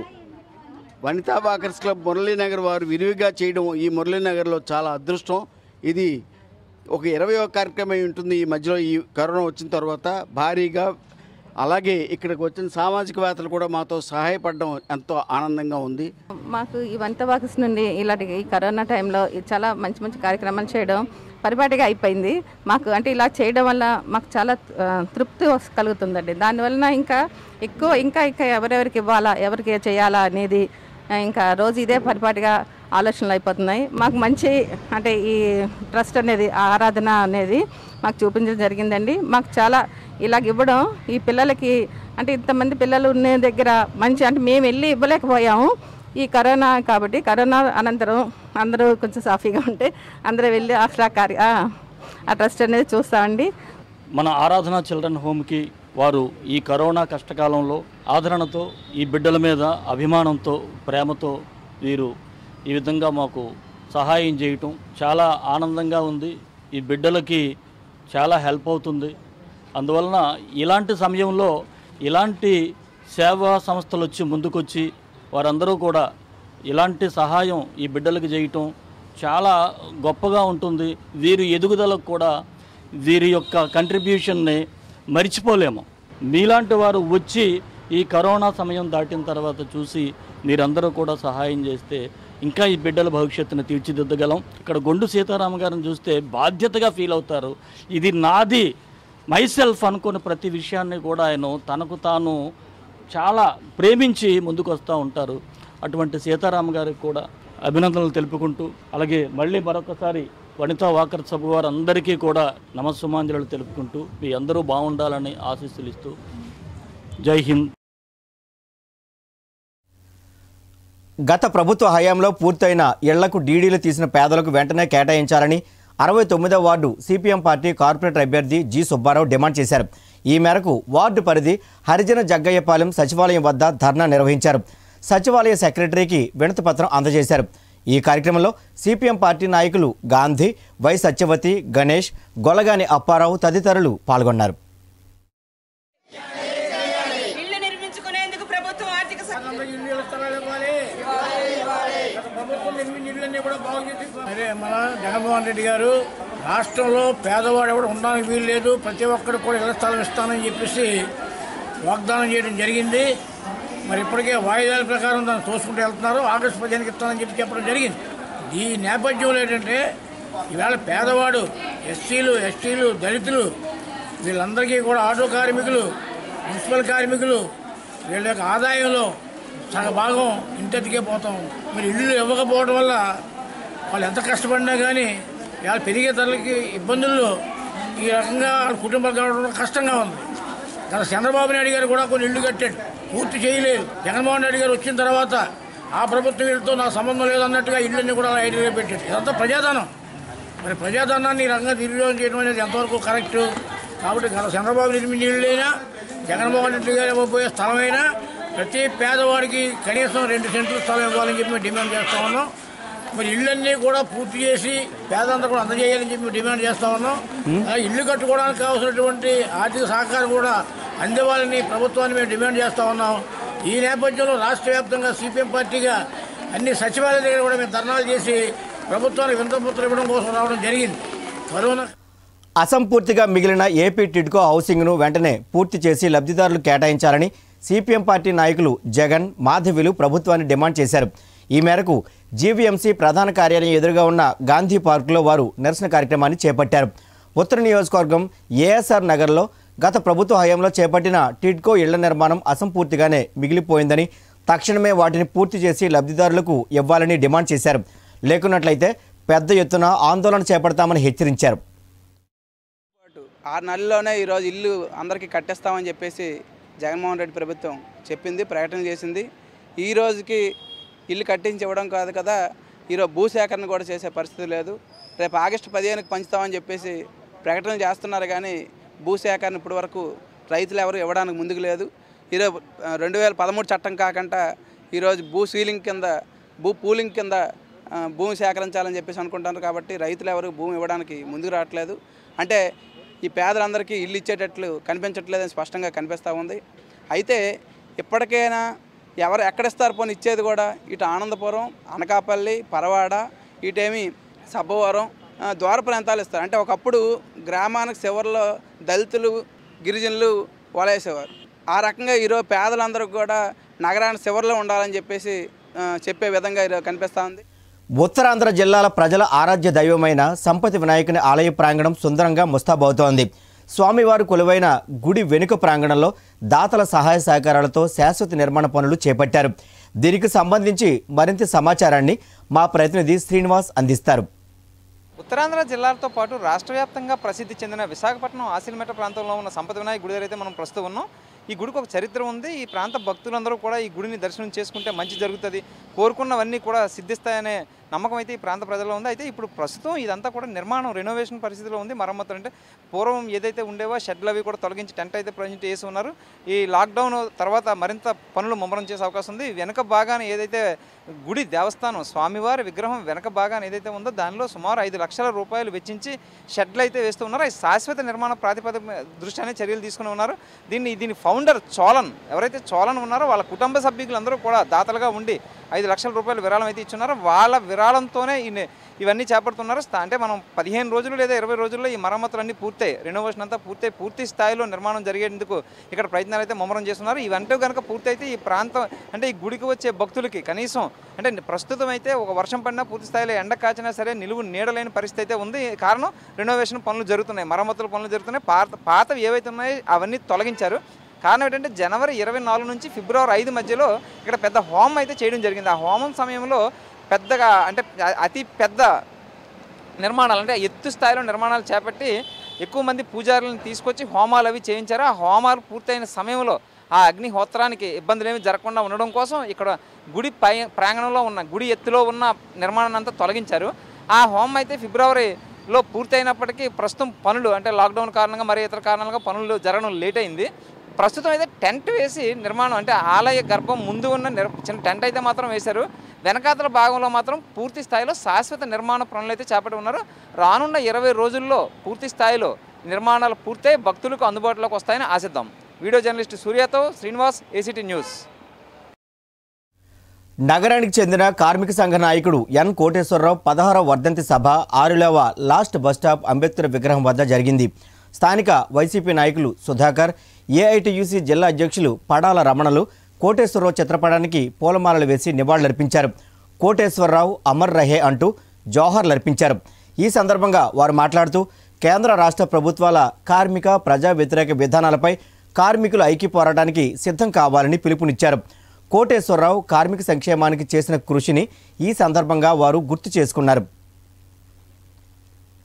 వనితా వాకర్స్ క్లబ్ మురళీనగర్ వారు విరివిగా చేయడం ఈ మురళీనగర్లో చాలా అదృష్టం ఇది ఒక ఇరవై ఒక కార్యక్రమం అయి ఉంటుంది ఈ మధ్యలో ఈ కరోనా వచ్చిన తర్వాత భారీగా అలాగే ఇక్కడికి వచ్చిన సామాజికవేత్తలు కూడా మాతో సహాయపడడం ఎంతో ఆనందంగా ఉంది మాకు ఈ వంట వాకస్ నుండి ఇలాంటి ఈ కరోనా టైంలో ఈ చాలా మంచి మంచి కార్యక్రమాలు చేయడం పరిపాటిగా అయిపోయింది మాకు అంటే ఇలా చేయడం వల్ల మాకు చాలా ఆ, తృప్తి వస్- కలుగుతుందండి దానివలన ఇంకా ఎక్కువ ఇంకా ఇంకా ఎవరెవరికి ఇవ్వాలా ఎవరికి చేయాలా అనేది ఆ, ఇంకా రోజు ఇదే పరిపాటిగా ఆలోచనలు అయిపోతున్నాయి మాకు మంచి అంటే ఈ ట్రస్ట్ అనేది ఆ ఆరాధన అనేది మాకు చూపించడం జరిగిందండి మాకు చాలా ఇలాగ ఇవ్వడం ఈ పిల్లలకి అంటే ఇంతమంది పిల్లలు ఉన్న దగ్గర మంచి అంటే మేము వెళ్ళి ఇవ్వలేకపోయాము ఈ కరోనా కాబట్టి కరోనా అనంతరం అందరూ కొంచెం సాఫీగా ఉంటే అందరూ వెళ్ళి ఆశ్రా కార్య ఆ, ఆ ట్రస్ట్ అనేది చూస్తామండి మన ఆరాధన చిల్డ్రన్ హోమ్కి వారు ఈ కరోనా కష్టకాలంలో ఆదరణతో ఈ బిడ్డల మీద అభిమానంతో ప్రేమతో వీరు ఈ విధంగా మాకు సహాయం చేయటం చాలా ఆనందంగా ఉంది ఈ బిడ్డలకి చాలా హెల్ప్ అవుతుంది అందువలన ఇలాంటి సమయంలో ఇలాంటి సేవా సంస్థలు వచ్చి ముందుకొచ్చి వారందరూ కూడా ఇలాంటి సహాయం ఈ బిడ్డలకు చేయటం చాలా గొప్పగా ఉంటుంది వీరి ఎదుగుదలకు కూడా వీరి యొక్క కంట్రిబ్యూషన్ని మర్చిపోలేము మీలాంటి వారు వచ్చి ఈ కరోనా సమయం దాటిన తర్వాత చూసి మీరందరూ కూడా సహాయం చేస్తే ఇంకా ఈ బిడ్డల భవిష్యత్తును తీర్చిదిద్దగలం ఇక్కడ గొండు సీతారామ గారిని చూస్తే బాధ్యతగా ఫీల్ అవుతారు ఇది నాది మైసెల్ఫ్ అనుకున్న ప్రతి విషయాన్ని కూడా ఆయన తనకు తాను చాలా ప్రేమించి ముందుకు వస్తూ ఉంటారు అటువంటి సీతారామ గారికి కూడా అభినందనలు తెలుపుకుంటూ అలాగే మళ్ళీ మరొకసారి వనితా వాకర్ సభ వారందరికీ కూడా నమస్సుమాంజలు తెలుపుకుంటూ మీ అందరూ బాగుండాలని ఆశీస్సులు ఇస్తూ జై హింద్ గత ప్రభుత్వ హయాంలో పూర్తయిన ఇళ్లకు డీడీలు తీసిన పేదలకు వెంటనే కేటాయించాలని అరవై తొమ్మిదో వార్డు సిపిఎం పార్టీ కార్పొరేటర్ అభ్యర్థి జి సుబ్బారావు డిమాండ్ చేశారు ఈ మేరకు వార్డు పరిధి హరిజన జగ్గయ్యపాలెం సచివాలయం వద్ద ధర్నా నిర్వహించారు సచివాలయ సెక్రటరీకి వినతి పత్రం అందజేశారు ఈ కార్యక్రమంలో సిపిఎం పార్టీ నాయకులు గాంధీ వై సత్యవతి గణేష్ గొలగాని అప్పారావు తదితరులు పాల్గొన్నారు ఇల్లు నిర్మించుకునేందుకు ప్రభుత్వం ఆర్థిక అదే మన జగన్మోహన్ రెడ్డి గారు రాష్ట్రంలో పేదవాడు ఎవడు ఉండడానికి వీలు లేదు ప్రతి ఒక్కరు కూడా ఇళ్ల స్థలం ఇస్తానని చెప్పేసి వాగ్దానం చేయడం జరిగింది మరి ఇప్పటికే వాయిదాల ప్రకారం దాన్ని తోసుకుంటూ వెళ్తున్నారు ఆగస్టు పదిహేనుకి ఇస్తానని చెప్పి చెప్పడం జరిగింది ఈ నేపథ్యంలో ఏంటంటే ఈవేళ పేదవాడు ఎస్సీలు ఎస్టీలు దళితులు వీళ్ళందరికీ కూడా ఆటో కార్మికులు మున్సిపల్ కార్మికులు వీళ్ళ యొక్క ఆదాయంలో సగ భాగం ఇంటెత్తికే పోతాం మరి ఇల్లు ఇవ్వకపోవడం వల్ల వాళ్ళు ఎంత కష్టపడినా కానీ ఇవాళ పెరిగే ధరలకి ఇబ్బందుల్లో ఈ రకంగా వాళ్ళ కుటుంబాలు గడవడం కష్టంగా ఉంది గత చంద్రబాబు నాయుడు గారు కూడా కొన్ని ఇళ్ళు కట్టాడు పూర్తి చేయలేదు జగన్మోహన్ రెడ్డి గారు వచ్చిన తర్వాత ఆ ప్రభుత్వం వీళ్ళతో నాకు సంబంధం లేదన్నట్టుగా ఇళ్ళన్నీ కూడా ఐడియా పెట్టాడు ఇదంతా ప్రజాధనం మరి ప్రజాధనాన్ని ఈ రకంగా దుర్వినియోగం చేయడం అనేది ఎంతవరకు కరెక్ట్ కాబట్టి గత చంద్రబాబు నిర్మించిన ఇళ్ళైనా జగన్మోహన్ రెడ్డి గారు ఇవ్వబోయే స్థలమైనా ప్రతి పేదవాడికి కనీసం రెండు సెంట్లు స్థలం ఇవ్వాలని చెప్పి మేము డిమాండ్ చేస్తా ఉన్నాం మరి ఇళ్ళన్నీ కూడా పూర్తి చేసి పేదంతా కూడా అందజేయాలని చెప్పి మేము డిమాండ్ చేస్తా ఉన్నాం ఆ ఇల్లు కట్టుకోవడానికి కావాల్సినటువంటి ఆర్థిక సహకారం కూడా అందివ్వాలని ప్రభుత్వాన్ని మేము డిమాండ్ చేస్తా ఉన్నాం ఈ నేపథ్యంలో రాష్ట్ర వ్యాప్తంగా సిపిఎం పార్టీగా అన్ని సచివాలయ దగ్గర కూడా మేము ధర్నాలు చేసి ప్రభుత్వానికి వింతపత్రం ఇవ్వడం కోసం రావడం జరిగింది కరోనా అసంపూర్తిగా మిగిలిన ఏపీ టిడ్కో హౌసింగ్ను వెంటనే పూర్తి చేసి లబ్ధిదారులు కేటాయించాలని సిపిఎం పార్టీ నాయకులు జగన్ మాధవిలు ప్రభుత్వాన్ని డిమాండ్ చేశారు ఈ మేరకు జీవీఎంసీ ప్రధాన కార్యాలయం ఎదురుగా ఉన్న గాంధీ పార్కులో వారు నిరసన కార్యక్రమాన్ని చేపట్టారు ఉత్తర నియోజకవర్గం ఏఎస్ఆర్ నగర్లో గత ప్రభుత్వ హయాంలో చేపట్టిన టిడ్కో ఇళ్ల నిర్మాణం అసంపూర్తిగానే మిగిలిపోయిందని తక్షణమే వాటిని పూర్తి చేసి లబ్ధిదారులకు ఇవ్వాలని డిమాండ్ చేశారు లేకున్నట్లయితే పెద్ద ఎత్తున ఆందోళన చేపడతామని హెచ్చరించారు ఆరు నెలల్లోనే ఈరోజు ఇల్లు అందరికీ కట్టేస్తామని చెప్పేసి జగన్మోహన్ రెడ్డి ప్రభుత్వం చెప్పింది ప్రకటన చేసింది ఈ రోజుకి ఇల్లు కట్టించి ఇవ్వడం కాదు కదా ఈరోజు భూసేకరణ కూడా చేసే పరిస్థితి లేదు రేపు ఆగస్టు పదిహేనుకి పంచుతామని చెప్పేసి ప్రకటన చేస్తున్నారు కానీ భూసేకరణ ఇప్పటి వరకు రైతులు ఎవరు ఇవ్వడానికి ముందుకు లేదు ఈరోజు ఆ, రెండు వేల పదమూడు చట్టం కాకుండా ఈరోజు భూ సీలింగ్ కింద భూ పూలింగ్ కింద ఆ, భూమి సేకరించాలని చెప్పేసి అనుకుంటున్నారు కాబట్టి రైతులు ఎవరు భూమి ఇవ్వడానికి ముందుకు రావట్లేదు అంటే ఈ పేదలందరికీ ఇల్లు ఇచ్చేటట్లు కనిపించట్లేదని స్పష్టంగా కనిపిస్తూ ఉంది అయితే ఇప్పటికైనా ఎవరు ఎక్కడిస్తారు పోనీ ఇచ్చేది కూడా ఇటు ఆనందపురం అనకాపల్లి పరవాడ ఇటేమి సబ్బవరం ఆ, ద్వార ప్రాంతాలు ఇస్తారు అంటే ఒకప్పుడు గ్రామానికి చివరిలో దళితులు గిరిజనులు వలేసేవారు ఆ రకంగా ఈరోజు పేదలందరూ కూడా నగరానికి చివరిలో ఉండాలని చెప్పేసి ఆ, చెప్పే విధంగా ఈరోజు కనిపిస్తూ ఉంది ఉత్తరాంధ్ర జిల్లాల ప్రజల ఆరాధ్య దైవమైన సంపతి వినాయకుని ఆలయ ప్రాంగణం సుందరంగా ముస్తాబవుతోంది స్వామివారు కొలువైన గుడి వెనుక ప్రాంగణంలో దాతల సహాయ సహకారాలతో శాశ్వత నిర్మాణ పనులు చేపట్టారు దీనికి సంబంధించి మరింత సమాచారాన్ని మా ప్రతినిధి శ్రీనివాస్ అందిస్తారు ఉత్తరాంధ్ర జిల్లాలతో పాటు రాష్ట్ర వ్యాప్తంగా ప్రసిద్ధి చెందిన విశాఖపట్నం ఆసిల్మెట ప్రాంతంలో ఉన్న సంపద వినాయక గుడి దగ్గర అయితే మనం ప్రస్తుతం ఉన్నాం ఈ గుడికి ఒక చరిత్ర ఉంది ఈ ప్రాంత భక్తులందరూ కూడా ఈ గుడిని దర్శనం చేసుకుంటే మంచి జరుగుతుంది కోరుకున్నవన్నీ కూడా సిద్ధిస్తాయనే నమ్మకం అయితే ఈ ప్రాంత ప్రజల్లో ఉంది అయితే ఇప్పుడు ప్రస్తుతం ఇదంతా కూడా నిర్మాణం రెనోవేషన్ పరిస్థితిలో ఉంది మరమ్మతులు అంటే పూర్వం ఏదైతే ఉండేవో షెడ్లు అవి కూడా తొలగించి టెంట్ అయితే ప్రజెంట్ వేసి ఉన్నారు ఈ లాక్డౌన్ తర్వాత మరింత పనులు ముమ్మరం చేసే అవకాశం ఉంది వెనక భాగాన ఏదైతే గుడి దేవస్థానం స్వామివారి విగ్రహం వెనక భాగాన ఏదైతే ఉందో దానిలో సుమారు ఐదు లక్షల రూపాయలు వెచ్చించి షెడ్లు అయితే వేస్తూ ఉన్నారు అది శాశ్వత నిర్మాణ ప్రాతిపదిక దృష్ట్యానే చర్యలు తీసుకుని ఉన్నారు దీన్ని దీని ఫౌండర్ చోళన్ ఎవరైతే చోళన్ ఉన్నారో వాళ్ళ కుటుంబ సభ్యులందరూ కూడా దాతలుగా ఉండి ఐదు లక్షల రూపాయలు విరాళం అయితే ఇచ్చున్నారు వాళ్ళ విరాళంతోనే ఈ ని- ఇవన్నీ చేపడుతున్నారు స్థా- అంటే మనం పదిహేను రోజులు లేదా ఇరవై రోజుల్లో ఈ మరమ్మతులన్నీ పూర్తయి రెనోవేషన్ అంతా పూర్తయి పూర్తి స్థాయిలో నిర్మాణం జరిగేందుకు ఇక్కడ ప్రయత్నాలు అయితే ముమ్మరం చేస్తున్నారు ఇవంటూ కనుక పూర్తయితే ఈ ప్రాంతం అంటే ఈ గుడికి వచ్చే భక్తులకి కనీసం అంటే ప్రస్తుతం అయితే ఒక వర్షం పడినా పూర్తి స్థాయిలో ఎండ కాచినా సరే నిలువు నీడలేని పరిస్థితి అయితే ఉంది కారణం రెనోవేషన్ పనులు జరుగుతున్నాయి మరమ్మతుల పనులు జరుగుతున్నాయి పాత పాతవి ఏవైతే ఉన్నాయో అవన్నీ తొలగించారు కారణం ఏంటంటే జనవరి ఇరవై నాలుగు నుంచి ఫిబ్రవరి ఐదు మధ్యలో ఇక్కడ పెద్ద హోమం అయితే చేయడం జరిగింది ఆ హోమం సమయంలో పెద్దగా అంటే అ- అతి పెద్ద నిర్మాణాలు అంటే ఎత్తు స్థాయిలో నిర్మాణాలు చేపట్టి ఎక్కువ మంది పూజారులను తీసుకొచ్చి హోమాలు అవి చేయించారు ఆ హోమాలు పూర్తయిన సమయంలో ఆ అగ్నిహోత్రానికి ఇబ్బందులు ఏమి జరగకుండా ఉండడం కోసం ఇక్కడ గుడి పై ప్రాంగణంలో ఉన్న గుడి ఎత్తులో ఉన్న నిర్మాణాన్ని అంతా తొలగించారు ఆ హోమం అయితే ఫిబ్రవరిలో పూర్తయినప్పటికీ ప్రస్తుతం పనులు అంటే లాక్డౌన్ కారణంగా మరి ఇతర కారణాలుగా పనులు జరగడం లేట్ అయింది ప్రస్తుతం అయితే టెంట్ వేసి నిర్మాణం అంటే ఆలయ గర్భం ముందు ఉన్న నిర్ చిన్న టెంట్ అయితే మాత్రం వేశారు వెనకాతల భాగంలో మాత్రం పూర్తి స్థాయిలో శాశ్వత నిర్మాణ పనులు అయితే చేపట్టి ఉన్నారు రానున్న ఇరవై రోజుల్లో పూర్తి స్థాయిలో నిర్మాణాలు పూర్తయి భక్తులకు అందుబాటులోకి వస్తాయని ఆశిద్దాం వీడియో జర్నలిస్ట్ సూర్యతో శ్రీనివాస్ ఏసీటీ న్యూస్ నగరానికి చెందిన కార్మిక సంఘ నాయకుడు ఎన్ కోటేశ్వరరావు పదహారవ వర్ధంతి సభ ఆరులవ లాస్ట్ బస్టాప్ అంబేద్కర్ విగ్రహం వద్ద జరిగింది స్థానిక వైసీపీ నాయకులు సుధాకర్ ఏఐటియుసి జిల్లా అధ్యక్షులు పడాల రమణలు కోటేశ్వరరావు చిత్రపటానికి పూలమాలలు వేసి నివాళులర్పించారు కోటేశ్వరరావు అమర్ రహే అంటూ జోహర్లర్పించారు ఈ సందర్భంగా వారు మాట్లాడుతూ కేంద్ర రాష్ట్ర ప్రభుత్వాల కార్మిక ప్రజా వ్యతిరేక విధానాలపై కార్మికులు ఐక్య పోరాటానికి సిద్ధం కావాలని పిలుపునిచ్చారు కోటేశ్వరరావు కార్మిక సంక్షేమానికి చేసిన కృషిని ఈ సందర్భంగా వారు గుర్తు చేసుకున్నారు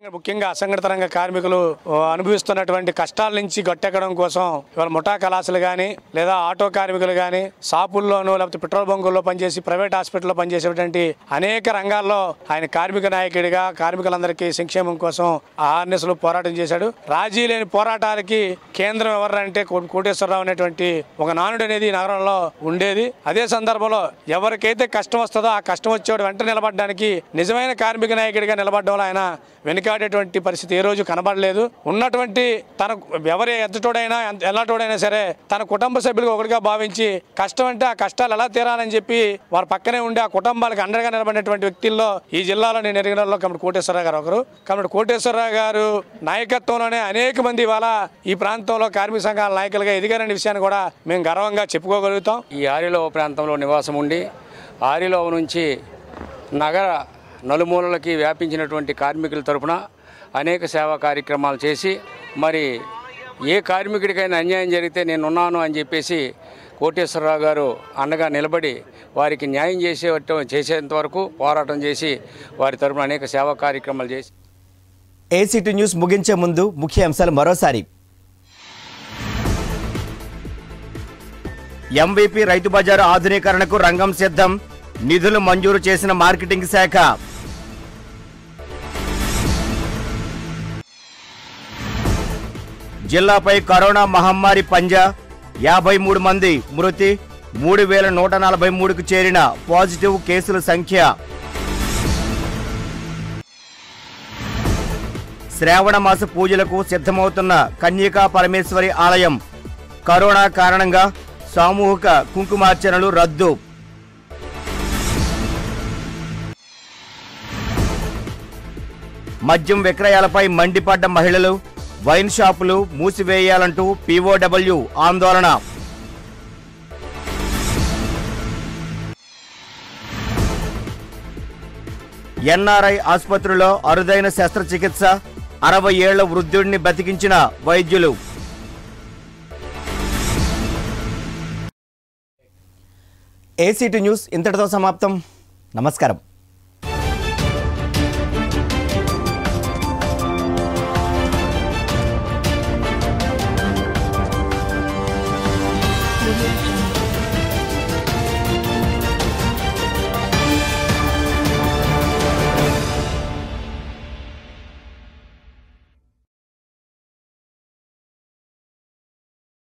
ముఖ్యంగా అసంఘటిత రంగ కార్మికులు ఆ, అనుభవిస్తున్నటువంటి కష్టాల నుంచి గట్టెక్కడం కోసం ఇవాళ ముఠా కళాశాలు కానీ లేదా ఆటో కార్మికులు కానీ షాపుల్లోనూ లేకపోతే పెట్రోల్ బంకుల్లో పనిచేసి ప్రైవేట్ హాస్పిటల్లో పనిచేసేటువంటి అనేక రంగాల్లో ఆయన కార్మిక నాయకుడిగా కార్మికులందరికీ సంక్షేమం కోసం ఆర్నెస్లో పోరాటం చేశాడు రాజీ లేని పోరాటాలకి కేంద్రం ఎవరంటే కో- కోటేశ్వరరావు అనేటువంటి ఒక నానుడు అనేది ఈ నగరంలో ఉండేది అదే సందర్భంలో ఎవరికైతే కష్టం వస్తుందో ఆ కష్టం వచ్చేవాడు వెంట నిలబడడానికి నిజమైన కార్మిక నాయకుడిగా నిలబడడంలో ఆయన వెనుకాడేటువంటి పరిస్థితి ఏ రోజు కనబడలేదు ఉన్నటువంటి తన ఎవరి ఎద్దటోడైనా ఎంత- ఎలాంటోడైనా సరే తన కుటుంబ సభ్యులుగా ఒకటిగా భావించి కష్టం అంటే ఆ కష్టాలు ఎలా తీరాలని చెప్పి వారి పక్కనే ఉండి ఆ కుటుంబాలకు అండగా నిలబడినటువంటి వ్యక్తుల్లో ఈ జిల్లాలో నేను ఎరిగినలో కమిటీ కోటేశ్వరరావు గారు ఒకరు కాబట్టి కోటేశ్వరరావు గారు నాయకత్వంలోనే అనేక మంది ఇవాళ ఈ ప్రాంతంలో కార్మిక సంఘాల నాయకులుగా ఎదిగారనే విషయాన్ని కూడా మేము గర్వంగా చెప్పుకోగలుగుతాం ఈ ఆరిలో ప్రాంతంలో నివాసం ఉండి ఆరిలో నుంచి నగర నలుమూలలకి వ్యాపించినటువంటి కార్మికుల తరపున అనేక సేవా కార్యక్రమాలు చేసి మరి ఏ కార్మికుడికైనా అన్యాయం జరిగితే నేనున్నాను అని చెప్పేసి కోటేశ్వరరావు గారు అండగా నిలబడి వారికి న్యాయం చేసే చేసేంత వరకు పోరాటం చేసి వారి తరపున అనేక సేవా కార్యక్రమాలు చేసి ఏసీటీ న్యూస్ ముగించే ముందు ముఖ్య అంశాలు మరోసారి ఎంవీపీ రైతు బజారు ఆధునీకరణకు రంగం సిద్ధం నిధులు మంజూరు చేసిన మార్కెటింగ్ శాఖ జిల్లాపై కరోనా మహమ్మారి పంజా యాభై మూడు మంది మృతి మూడు వేల నూట నలభై మూడుకు చేరిన పాజిటివ్ కేసుల సంఖ్య శ్రావణ మాస పూజలకు సిద్ధమవుతున్న కన్యకా పరమేశ్వరి ఆలయం కరోనా కారణంగా సామూహిక కుంకుమార్చనలు రద్దు మద్యం విక్రయాలపై మండిపడ్డ మహిళలు వైన్ షాపులు మూసివేయాలంటూ పీఓడబ్ల్యూ ఆందోళన ఎన్ఆర్ఐ ఆసుపత్రిలో అరుదైన శస్త్రచికిత్స అరవై ఏళ్ల వృద్ధుడిని బతికించిన వైద్యులు ఏసీటీ న్యూస్ ఇంతటితో సమాప్తం నమస్కారం